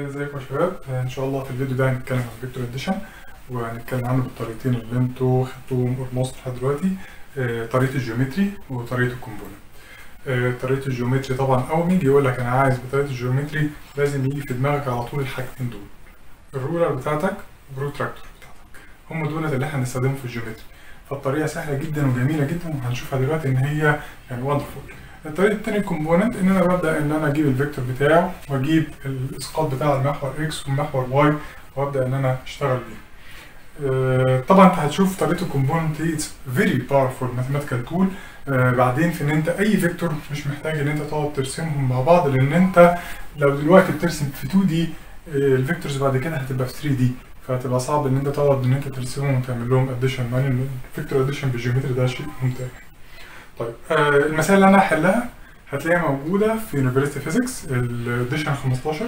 ازيكم يا شباب ان شاء الله في الفيديو ده هنتكلم عن فيكتور اديشن وهنتكلم عنه بالطريقتين اللي انتوا خدتوهم اولموست لحد دلوقتي آه، طريقه الجيومتري وطريقه الكومبوننت آه، طريقه الجيومتري طبعا اول ما يجي يقول لك انا عايز بطريقه الجيومتري لازم يجي في دماغك على طول الحاجتين دول الرولر بتاعتك والبروتراكتور بتاعتك هم دول اللي احنا هنستخدمهم في الجيومتري فالطريقه سهله جدا وجميله جدا وهنشوفها دلوقتي ان هي يعني وندرفول الطريقه التانية الكومبوننت ان انا ببدا ان انا اجيب الفيكتور بتاعه واجيب الاسقاط بتاع المحور اكس والمحور واي وابدا ان انا اشتغل بيه آه، طبعا انت هتشوف طريقه الكومبوننت دي اتس فيري باورفول ماثيماتيكال تول بعدين في ان انت اي فيكتور مش محتاج ان انت تقعد ترسمهم مع بعض لان انت لو دلوقتي بترسم في 2 دي الفيكتورز بعد كده هتبقى في 3 دي فهتبقى صعب ان انت تقعد ان انت ترسمهم وتعمل لهم اديشن يعني الفيكتور اديشن بالجيومتري ده شيء ممتع طيب آه المسائل اللي انا هحلها هتلاقيها موجوده في يونيفرسيتي فيزيكس الاديشن 15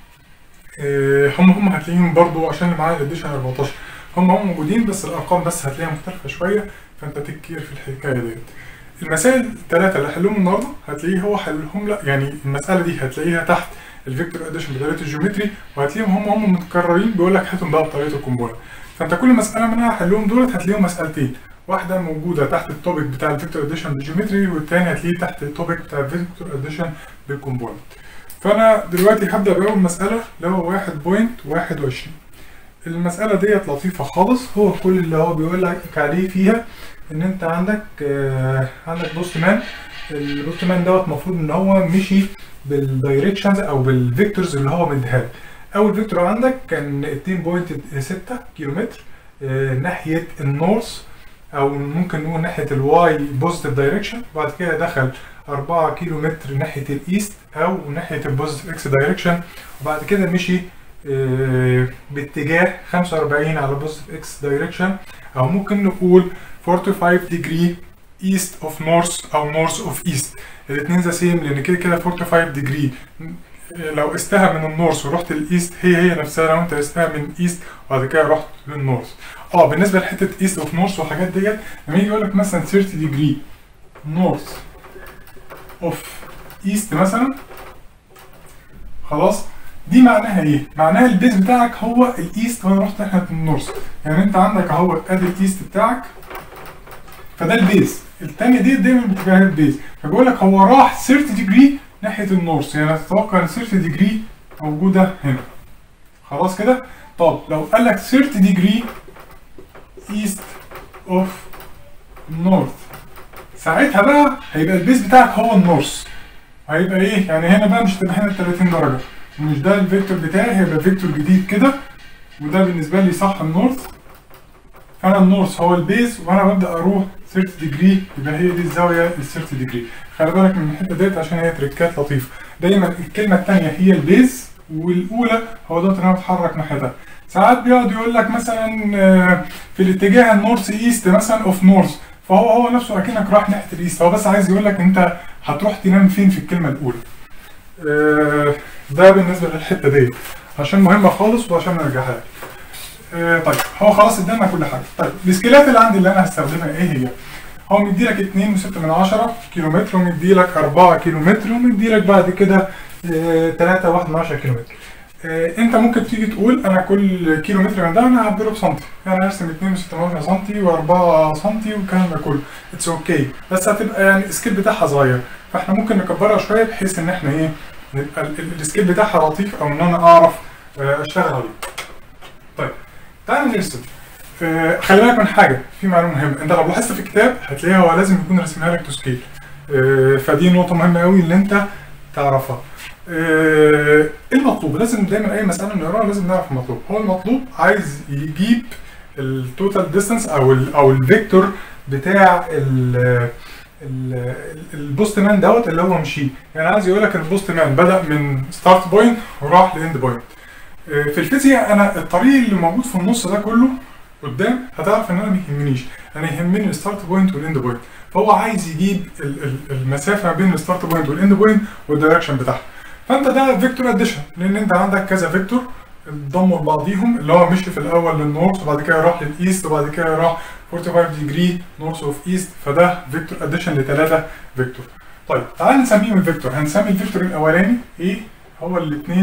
آه هم هم هتلاقيهم برضو عشان اللي معايا الاديشن 14 هم هم موجودين بس الارقام بس هتلاقيها مختلفه شويه فانت تكير في الحكايه ديت المسائل الثلاثه اللي هحلهم النهارده هتلاقيه هو حلهم لا يعني المساله دي هتلاقيها تحت الفيكتور اديشن بطريقه الجيومتري وهتلاقيهم هم هم متكررين بيقول لك هاتهم بقى بطريقه الكومبوننت فانت كل مساله منها هحلهم دولت هتلاقيهم مسالتين واحده موجوده تحت التوبيك بتاع الفيكتور اديشن بالجيومتري والثانيه هتلاقيه تحت التوبيك بتاع الفيكتور اديشن بالكومبوننت فانا دلوقتي هبدا باول مساله اللي هو 1.21 المساله ديت لطيفه خالص هو كل اللي هو بيقول لك عليه فيها ان انت عندك آه عندك بوست مان البوست مان دوت المفروض ان هو مشي بالدايركشنز او بالفيكتورز اللي هو مديها لك اول فيكتور عندك كان 2.6 كيلومتر آه ناحيه النورث او ممكن نقول ناحيه الواي بوزيتيف دايركشن وبعد كده دخل 4 كيلو متر ناحيه الايست او ناحيه البوزيتيف اكس دايركشن وبعد كده مشي آه باتجاه 45 على بوزيتيف اكس دايركشن او ممكن نقول 45 degree east of north او north of east الاثنين ذا سيم لان كده كده 45 degree لو قستها من النورث ورحت للايست هي هي نفسها لو انت قستها من ايست وبعد كده رحت للنورث اه بالنسبه لحته ايست اوف نورث والحاجات ديت لما يجي يقول لك مثلا 30 ديجري نورث اوف ايست مثلا خلاص دي معناها ايه؟ معناها البيز بتاعك هو الايست وانا رحت ناحيه النورث يعني انت عندك اهو ادي الايست بتاعك فده البيز الثانيه دي دايما باتجاه البيز فبيقول لك هو راح 30 ديجري ناحيه النورث يعني تتوقع ان 30 ديجري موجوده هنا خلاص كده طب لو قال لك 30 ديجري ايست اوف نورث ساعتها بقى هيبقى البيز بتاعك هو النورث هيبقى ايه يعني هنا بقى مش هتبقى هنا 30 درجه ومش ده الفيكتور بتاعي هيبقى فيكتور جديد كده وده بالنسبه لي صح النورث فانا النورث هو البيز وانا ببدا اروح 30 ديجري يبقى هي دي الزاويه ال 30 ديجري خلي بالك من الحته ديت عشان هي تريكات لطيفه دايما الكلمه الثانيه هي البيز والاولى هو دوت انا بتحرك ناحيتها ساعات بيقعد يقول لك مثلا في الاتجاه النورث ايست مثلا اوف نورث فهو هو نفسه اكنك رايح ناحيه الايست هو بس عايز يقول لك انت هتروح تنام فين في الكلمه الاولى ده بالنسبه للحته دي عشان مهمه خالص وعشان نرجعها لك طيب هو خلاص ادانا كل حاجه طيب السكيلات اللي عندي اللي انا هستخدمها ايه هي هو مدي لك 2.6 من 10 كيلو متر ومدي لك 4 كيلو متر ومدي لك بعد كده 3 1 من 10 كيلو متر انت ممكن تيجي تقول انا كل كيلو متر من ده انا هعبره بسنتي يعني هرسم 2.6 سنتي و4 سنتي والكلام ده كله اتس اوكي okay. بس هتبقى يعني السكيل بتاعها صغير فاحنا ممكن نكبرها شويه بحيث ان احنا ايه نبقى السكيل بتاعها لطيف او ان انا اعرف اشتغل عليه طيب تعال نرسم آه خلي بالك من حاجه في معلومه مهمه انت لو لاحظت في الكتاب هتلاقيها هو لازم يكون رسمها لك تو سكيل آه فدي نقطه مهمه قوي اللي انت تعرفها آه المطلوب لازم دايما اي مساله نقراها لازم نعرف المطلوب هو المطلوب عايز يجيب التوتال ديستانس او ال او الفيكتور بتاع ال البوست مان دوت اللي هو مشيه يعني عايز يقول لك البوست مان بدا من ستارت بوينت وراح لاند بوينت في الفيزياء انا الطريق اللي موجود في النص ده كله قدام هتعرف ان انا ما يهمنيش انا يهمني الستارت بوينت والاند بوينت فهو عايز يجيب المسافه ما بين الستارت بوينت والاند بوينت والدايركشن بتاعها فانت ده فيكتور اديشن لان انت عندك كذا فيكتور اتضموا لبعضيهم اللي هو مشي في الاول للنورث وبعد كده راح للايست وبعد كده راح 45 ديجري نورث اوف ايست فده فيكتور اديشن لثلاثه فيكتور طيب تعال نسميهم الفيكتور هنسمي الفيكتور الاولاني ايه هو الاثنين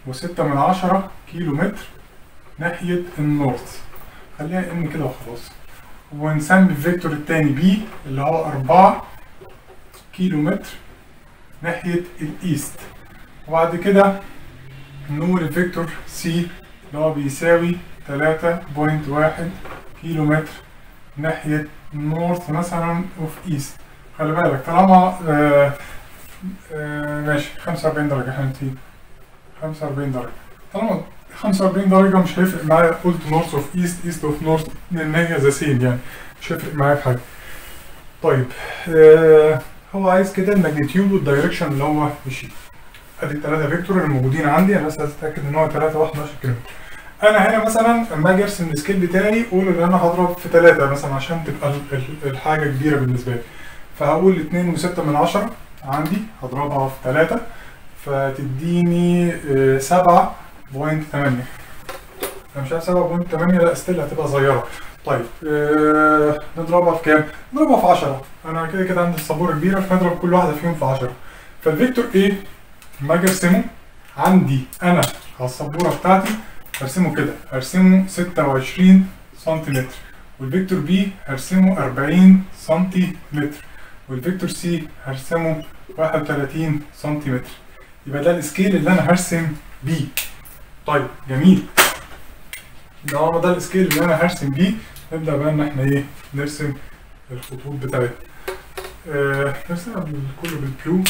وستة من عشرة كيلو متر ناحية النورث خليها ان كده وخلاص ونسمي الفيكتور التاني بي اللي هو أربعة كيلو متر ناحية الإيست وبعد كده نقول الفيكتور سي اللي هو بيساوي تلاتة بوينت واحد كيلو متر ناحية نورث مثلا اوف ايست خلي بالك طالما آه آه ماشي 45 درجة احنا نسيب 45 درجة طالما 45 درجة مش هيفرق معايا قلت نورث اوف ايست ايست اوف نورث لان هي ذا سيم يعني مش هيفرق معايا في حاجة طيب آه هو عايز كده الماجنتيود والدايركشن اللي هو مشي ادي الثلاثة فيكتور اللي موجودين عندي انا بس عايز اتاكد ان هو 3 1 11 كيلو انا هنا مثلا لما اجي ارسم السكيل بتاعي قول ان انا هضرب في 3 مثلا عشان تبقى ال- ال- الحاجة كبيرة بالنسبة لي فهقول 2 و6 من 10 عندي هضربها في 3 فتديني 7.8 انا مش عارف 7.8 لا ستيل هتبقى صغيرة طيب آه نضربها في كام؟ نضربها في 10 انا كده كده عندي السبورة كبيرة فنضرب كل واحدة فيهم في 10 فالفيكتور ايه؟ لما اجي ارسمه عندي انا على السبورة بتاعتي هرسمه كده هرسمه 26 سنتيمتر والفيكتور بي هرسمه 40 سنتيمتر والفيكتور سي هرسمه 31 سنتيمتر يبقى ده السكيل اللي انا هرسم بيه طيب جميل طالما ده السكيل اللي انا هرسم بيه نبدا بقى ان احنا ايه نرسم الخطوط بتاعتنا آه نرسمها بال- كله بالبلو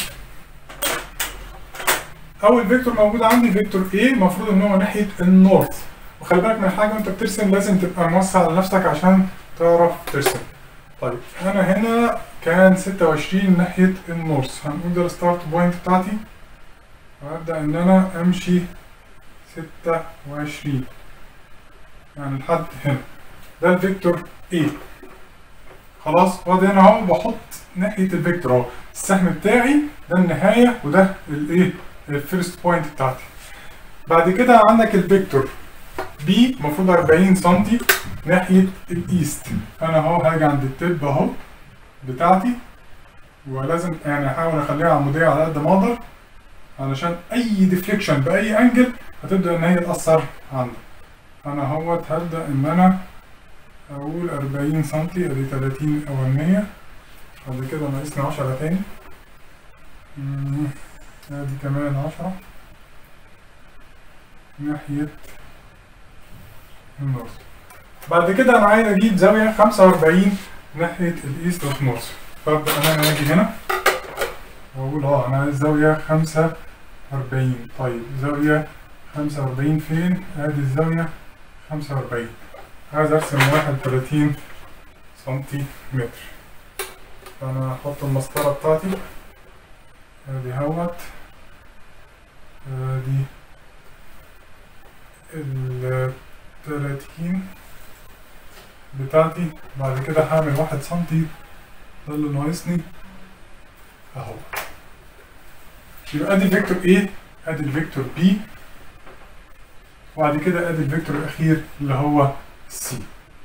اول فيكتور موجود عندي فيكتور A المفروض ان هو ناحيه النورث وخلي بالك من حاجه وانت بترسم لازم تبقى موسع على نفسك عشان تعرف ترسم طيب انا هنا كان 26 ناحيه النورث هنقول ده الستارت بوينت بتاعتي وابدا ان انا امشي 26 يعني لحد هنا ده الفيكتور A خلاص وادي هنا اهو بحط ناحيه الفيكتور اهو السهم بتاعي ده النهايه وده الايه الفيرست بوينت بتاعتي بعد كده عندك الفيكتور بي المفروض 40 سم ناحيه الايست انا اهو هاجي عند التب اهو بتاعتي ولازم يعني احاول اخليها عموديه على قد ما اقدر علشان اي ديفليكشن باي انجل هتبدا ان هي تاثر عندي انا اهوت هبدا ان انا اقول 40 سم ادي 30 الاولانيه بعد كده ناقصني 10 تاني مم. ادي كمان عشرة ناحية النورث بعد كده انا عايز اجيب زاوية خمسة واربعين ناحية الايست اوف نورث فابدأ ان انا اجي هنا واقول اه انا عايز زاوية خمسة واربعين طيب زاوية خمسة واربعين فين؟ ادي الزاوية خمسة واربعين عايز ارسم واحد وتلاتين سنتيمتر فانا هحط المسطرة بتاعتي ادي هوت ادي التلاتين بتاعتي بعد كده هعمل واحد سنتي ده اللي ناقصني اهو يبقى ادي الفيكتور A ادي الفيكتور B وبعد كده ادي الفيكتور الاخير اللي هو C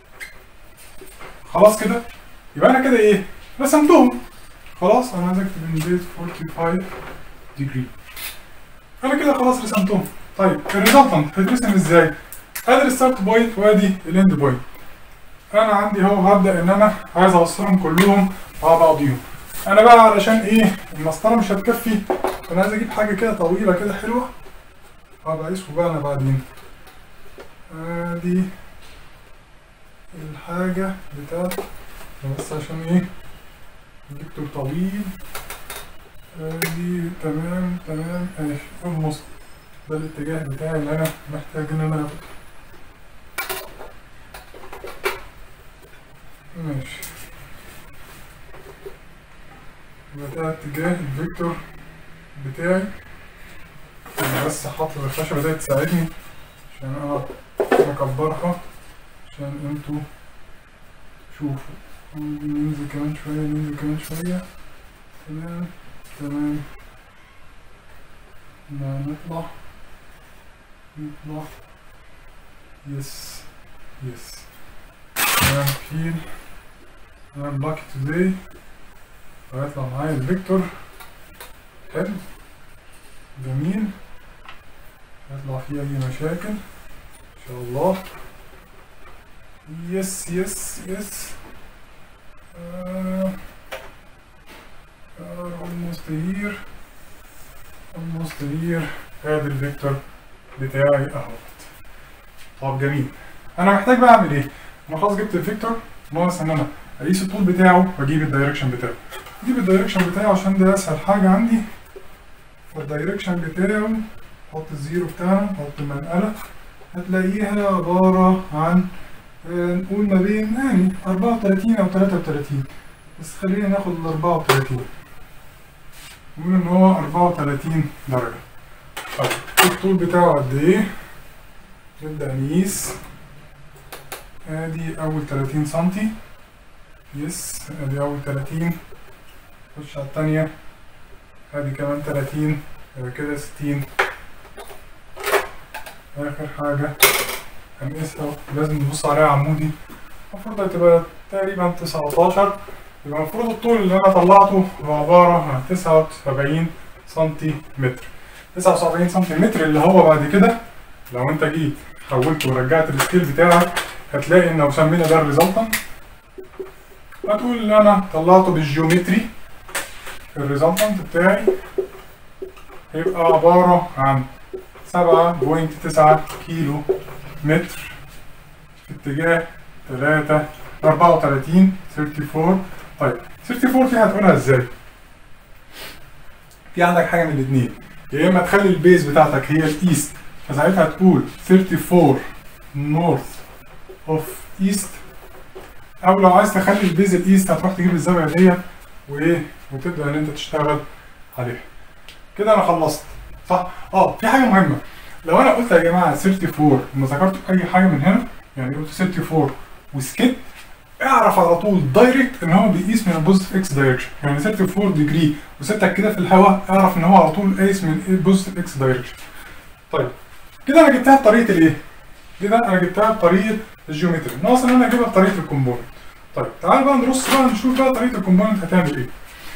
خلاص كده يبقى انا كده ايه رسمتهم خلاص انا عايز اكتب ان ديت 45 ديجري انا كده خلاص رسمتهم طيب الريزلتنت هيترسم ازاي؟ ادي الستارت بوينت وادي الاند بوينت انا عندي اهو هبدا ان انا عايز اوصلهم كلهم مع بعضيهم انا بقى علشان ايه المسطره مش هتكفي انا عايز اجيب حاجه كده طويله كده حلوه هبقى اقيسه بقى انا بعدين ادي الحاجه بتاعتي بس عشان ايه فيكتور طويل ادي تمام تمام ماشي اولموست ده الاتجاه بتاعي اللي انا محتاج ان انا اخده ماشي يبقى ده اتجاه الفيكتور بتاعي انا بس حاطط الخشبة دي تساعدني عشان انا اكبرها عشان انتوا تشوفوا ننزل كمان شوية ننزل كمان شوية تمام تمام لا نطلع نطلع يس يس تمام كتير تمام لاكي توداي هيطلع معايا الفيكتور حلو جميل يطلع فيه اي مشاكل ان شاء الله يس يس يس almost here almost here ادي الفيكتور بتاعي اهوت طب جميل انا محتاج بقى اعمل ايه؟ انا خلاص جبت الفيكتور ناقص ان انا اقيس الطول بتاعه واجيب الدايركشن بتاعه اجيب الدايركشن بتاعه عشان ده اسهل حاجه عندي فالدايركشن بتاعه حط الزيرو بتاعه حط المنقله هتلاقيها عباره عن آه، نقول ما بين يعني 34 او 33 بس خلينا ناخد ال 34 نقول ان هو 34 درجة طيب الطول بتاعه قد ايه؟ نبدأ نقيس ادي اول 30 سنتي يس ادي اول 30 خش على التانية ادي كمان 30 يبقى كده 60 اخر حاجة هنقيسها لازم نبص عليها عمودي المفروض هتبقى تقريبا 19 يبقى المفروض الطول اللي انا طلعته هو عبارة عن 79 سنتيمتر 79 سنتيمتر اللي هو بعد كده لو انت جيت حولت ورجعت السكيل بتاعك هتلاقي ان لو سمينا ده الريزلتنت هتقول اللي انا طلعته بالجيومتري الريزلتنت بتاعي هيبقى عبارة عن 7.9 كيلو متر في اتجاه 3 34 34 طيب 34 دي هتقولها ازاي؟ في عندك حاجه من الاثنين يا اما تخلي البيز بتاعتك هي الايست فساعتها تقول 34 نورث اوف ايست او لو عايز تخلي البيز الايست هتروح تجيب الزاويه ديت وايه وتبدا ان انت تشتغل عليها كده انا خلصت صح اه في حاجه مهمه لو انا قلت يا جماعه 34 وما ذكرت اي حاجه من هنا يعني قلت 34 وسكت اعرف على طول دايركت ان هو بيقيس من البوزيتيف اكس دايركشن يعني 34 ديجري وسبتك كده في الهواء اعرف ان هو على طول قايس من البوزيتيف اكس دايركشن طيب كده انا جبتها بطريقه الايه؟ كده انا جبتها بطريقه الجيومتري ناقص ان انا اجيبها بطريقه الكومبوننت طيب تعال بقى نرص بقى نشوف بقى طريقه الكومبوننت هتعمل ايه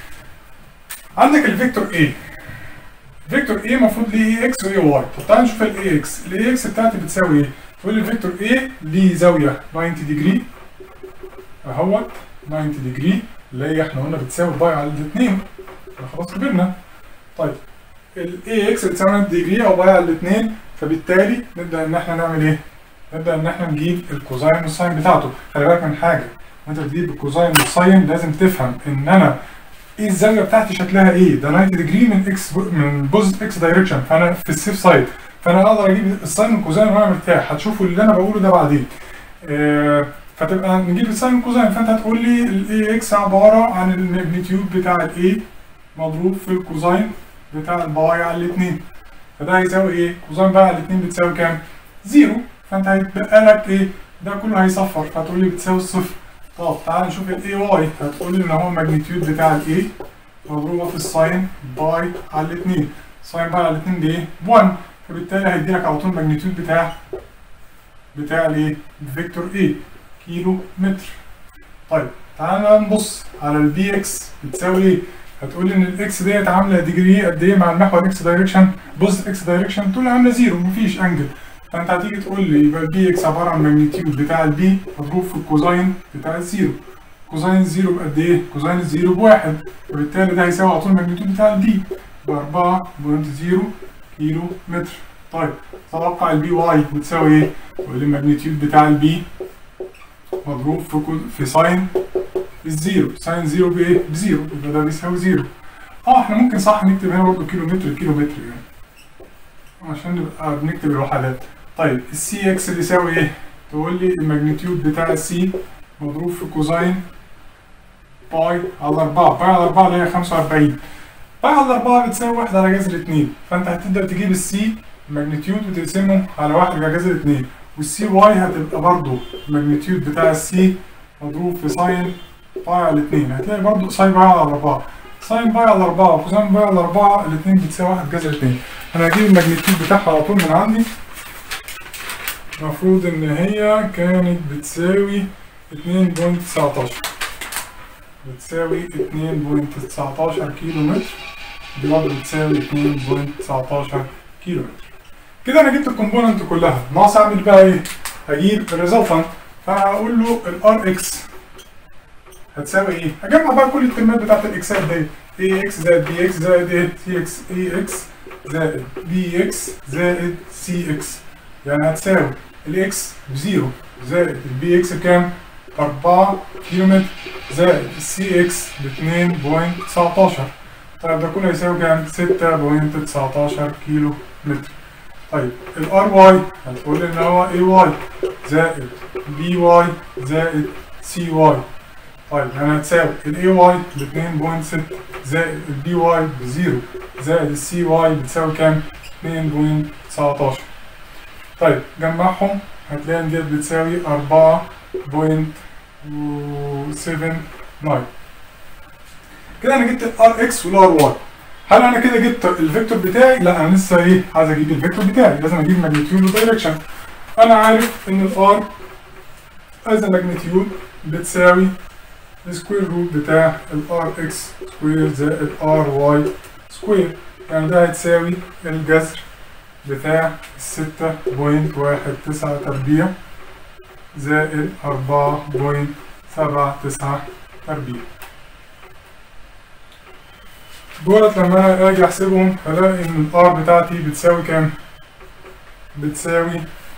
عندك الفيكتور A فيكتور A المفروض ليه اي اكس واي واي طب تعال نشوف الاي اكس الاي اكس بتاعتي بتساوي ايه تقول لي فيكتور A ليه زاويه 90 ديجري اهوت 90 ديجري اللي هي احنا قلنا بتساوي باي على الاثنين خلاص كبرنا طيب الاي اكس بتساوي 90 ديجري او باي على الاثنين فبالتالي نبدا ان احنا نعمل ايه؟ نبدا ان احنا نجيب الكوزاين والساين بتاعته خلي بالك من حاجه وانت بتجيب الكوزاين والساين لازم تفهم ان انا ايه الزاويه بتاعتي شكلها ايه؟ ده 90 ديجري من اكس من بوزيتيف اكس دايركشن فانا في السيف سايد فانا اقدر اجيب الساين والكوزاين وانا مرتاح هتشوفوا اللي انا بقوله ده بعدين. آه فتبقى نجيب الساين والكوزاين فانت هتقول لي الاي اكس عباره عن الماجنتيود بتاع الاي مضروب في الكوزاين بتاع الباي على الاثنين فده هيساوي ايه؟ كوزاين باي على الاثنين بتساوي كام؟ زيرو فانت هيتبقى لك ايه؟ ده كله هيصفر فهتقول لي بتساوي الصفر طب تعال نشوف الاي واي هتقول لي ان هو الماجنتيود بتاع الاي مضروبه في الساين باي على الاثنين ساين باي على الاثنين بايه؟ 1 فبالتالي هيدي لك على طول الماجنتيود بتاع بتاع الايه؟ فيكتور ايه؟ كيلو متر طيب تعال بقى نبص على البي اكس بتساوي ايه؟ هتقول لي ان الاكس ديت عامله ديجري قد ايه مع المحور اكس دايركشن بوزيتيف اكس دايركشن تقول لي عامله زيرو مفيش انجل فانت هتيجي تقول لي يبقى البي اكس عباره عن الماجنتيود بتاع البي مضروب في الكوزاين بتاع الزيرو كوزاين الزيرو بقد ايه؟ كوزاين الزيرو بواحد وبالتالي ده هيساوي على طول الماجنتيود بتاع البي ب 4.0 كيلو متر طيب توقع البي واي بتساوي ايه؟ تقول لي الماجنتيود بتاع البي مضروب في كل في ساين الزيرو ساين زيرو بايه؟ بزيرو يبقى ده بيساوي زيرو اه احنا ممكن صح نكتب هنا برضه كيلو متر كيلو متر يعني عشان نبقى بنكتب الوحدات طيب السي اكس بيساوي ايه؟ تقول لي الماجنتيود بتاع السي مضروب في كوزاين باي على 4 باي على 4 اللي هي 45 باي على 4 بتساوي 1 على جذر 2 فانت هتبدا تجيب السي الماجنتيود وتقسمه على 1 على جذر 2 والسي واي هتبقى برضو الماجنتيود بتاع السي مضروب في ساين باي على 2 هتلاقي برضو ساين باي على 4 ساين باي على 4 وكوساين باي على 4 الاثنين بتساوي 1 جذر 2 انا هجيب الماجنتيود بتاعها على طول من عندي المفروض ان هي كانت بتساوي 2.19 بتساوي 2.19 كيلو متر دي برضه بتساوي 2.19 كيلو متر كده انا جبت الكومبوننت كلها ناقص اعمل بقى ايه هجيب الريزلتنت فهقول له الار اكس هتساوي ايه هجمع بقى كل الترمات بتاعت الاكسات دي اي اكس زائد بي اكس زائد ايه سي اكس اي اكس زائد بي اكس زائد سي اكس يعني هتساوي الاكس بزيرو زائد البي اكس بكام 4 كيلو متر زائد السي اكس ب 2.19 طيب ده كله يساوي كام 6.19 كيلو متر طيب الار واي هتقول لي ان هو اي واي زائد بي واي زائد سي واي طيب يعني هتساوي الاي واي ب 2.6 زائد البي واي بزيرو زائد السي واي بتساوي كام 2.19 طيب جمعهم هتلاقي ان ديت بتساوي 4.79 كده انا جبت الار اكس والار واي هل انا كده جبت الفيكتور بتاعي؟ لا انا لسه ايه عايز اجيب الفيكتور بتاعي لازم اجيب ماجنتيود ودايركشن انا عارف ان الار از ماجنتيود بتساوي السكوير روت بتاع الار اكس سكوير زائد ار واي سكوير يعني ده هتساوي الجذر بتاع ستة بوينت واحد تسعة تربيع زائد أربعة بوينت سبعة تسعة تربيع دولت لما أنا أجي أحسبهم هلاقي إن الآر بتاعتي بتساوي كام؟ بتساوي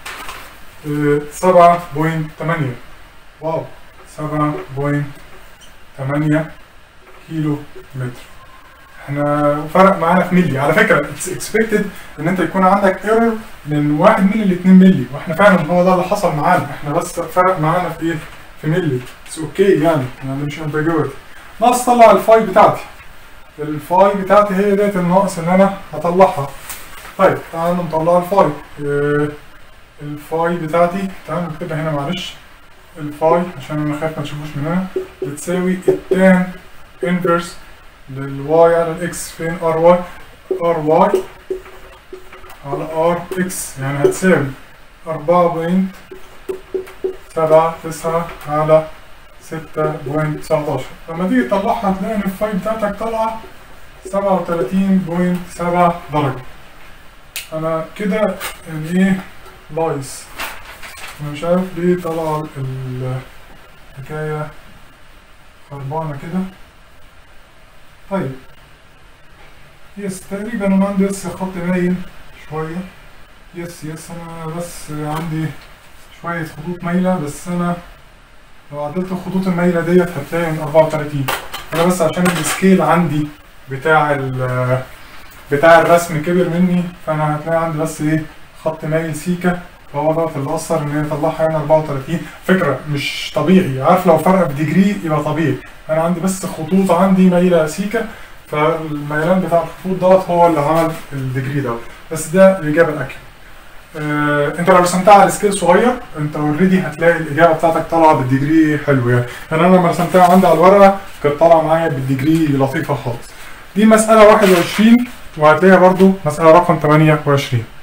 سبعة بوينت تمانية واو سبعة بوينت تمانية كيلو متر احنا فرق معانا في ملي على فكره اتس اكسبكتد ان انت يكون عندك ايرور من 1 ملي ل 2 ملي واحنا فعلا هو ده اللي حصل معانا احنا بس فرق معانا في ايه؟ في ملي اتس اوكي يعني انا مش امبيجورتي ناقص طلع الفاي بتاعتي الفاي بتاعتي هي ديت الناقص اللي انا هطلعها طيب تعالوا نطلع الفاي اه الفاي بتاعتي تعالوا نكتبها هنا معلش الفاي عشان انا خايف ما تشوفوش من هنا بتساوي التان انفرس للواي على الاكس فين ار واي ار واي على ار اكس يعني هتساوي أربعة بوينت سبعة تسعة على ستة بوينت تسعتاشر لما تيجي تطلعها هتلاقي إن الفاي بتاعتك طالعة سبعة وتلاتين بوينت سبعة درجة أنا كده يعني إيه بايظ أنا مش عارف ليه طلع الحكاية خربانة كده طيب يس تقريبا انا عندي بس خط باين شوية يس يس انا بس عندي شوية خطوط مايلة بس انا لو عدلت الخطوط المايلة ديت هتلاقي من 34 انا بس عشان السكيل عندي بتاع ال بتاع الرسم كبر مني فانا هتلاقي عندي بس ايه خط مايل سيكا فهو دوت اللي اثر ان هي يطلعها هنا 34 فكره مش طبيعي عارف لو فرق بديجري يبقى طبيعي انا عندي بس خطوط عندي مايله سيكا فالميلان بتاع الخطوط دوت هو اللي عمل الديجري دوت بس ده الاجابه الاكيد آه، انت لو رسمتها على سكيل صغير انت اوريدي هتلاقي الاجابه بتاعتك طالعه بالديجري حلو يعني يعني انا لما رسمتها عندي على الورقه كانت طالعه معايا بالديجري لطيفه خالص دي مساله 21 وهتلاقيها برضو مساله رقم 28